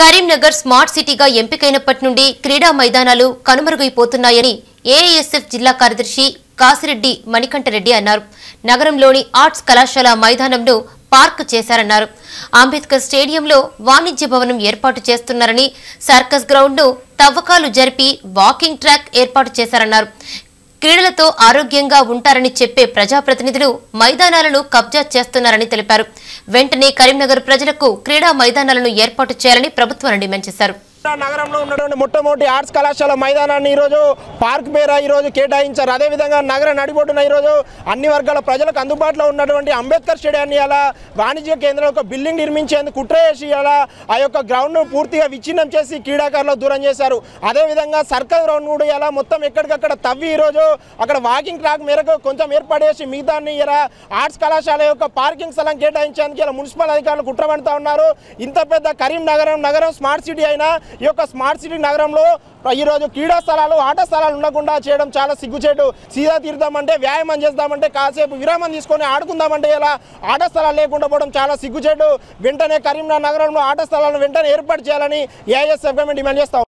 Karimnagar smart సిటీగా ఎంపికైనప్పటి నుండి క్రీడా మైదానాలు కనుమరుగైపోతున్నాయని ఏఐఎస్ఎఫ్ జిల్లా కార్యదర్శి కాసిరెడ్డి మణికంఠరెడ్డి అన్నారు నగరంలోని ఆర్ట్స్ కళాశాల మైదానంను పార్క్ చేశారన్నారు అంబేద్కర్ స్టేడియంలో వాణిజ్య భవనం ఏర్పాటు చేస్తున్నారని సర్కస్ గ్రౌండ్ను తవ్వకాలు జరిపి వాకింగ్ ట్రాక్ ఏర్పాటు చేశారన్నారు క్రీడలతో ఆరోగ్యంగా ఉంటారని చెప్పే ప్రజాప్రతినిధులు మైదానాలను కబ్జా చేస్తున్నారని తెలిపారు వెంటనే కరీంనగర్ ప్రజలకు క్రీడా మైదానాలను ఏర్పాటు చేయాలని ప్రభుత్వాన్ని డిమాండ్ చేశారు నగరంలో ఉన్నటువంటి మొట్టమొదటి ఆర్ట్స్ కళాశాల మైదానాన్ని ఈరోజు పార్క్ పేర ఈరోజు కేటాయించారు అదేవిధంగా నగర నడిబొడ్డున ఈరోజు అన్ని వర్గాల ప్రజలకు అందుబాటులో ఉన్నటువంటి అంబేద్కర్ స్టేడియాన్ని అలా వాణిజ్య కేంద్రం ఒక బిల్డింగ్ నిర్మించేందుకు కుట్ర చేసి అలా ఆ యొక్క గ్రౌండ్ను పూర్తిగా విచ్ఛిన్నం చేసి క్రీడాకారులకు దూరం చేశారు అదేవిధంగా సర్కల్ గ్రౌండ్ కూడా ఇలా మొత్తం ఎక్కడికక్కడ తవ్వి ఈరోజు అక్కడ వాకింగ్ ట్రాక్ మేరకు కొంచెం ఏర్పాటు చేసి మిగతాన్ని ఇలా ఆర్ట్స్ కళాశాల యొక్క పార్కింగ్ స్థలం కేటాయించేందుకు ఇలా మున్సిపల్ అధికారులు కుట్ర పడుతూ ఉన్నారు ఇంత పెద్ద కరీంనగరం నగరం స్మార్ట్ సిటీ అయినా ఈ యొక్క స్మార్ట్ సిటీ నగరంలో ఈరోజు క్రీడా స్థలాలు ఆట స్థలాలు ఉండకుండా చేయడం చాలా సిగ్గుచేటు సీదా తీరుదామంటే వ్యాయామం చేద్దామంటే కాసేపు విరామం తీసుకొని ఆడుకుందామంటే ఇలా ఆట స్థలాలు లేకుండా పోవడం చాలా సిగ్గుచేటు వెంటనే కరీంనగర్ నగరంలో ఆట స్థలాలను వెంటనే ఏర్పాటు చేయాలని ఏఐఎస్ఎఫ్ డిమాండ్ చేస్తాం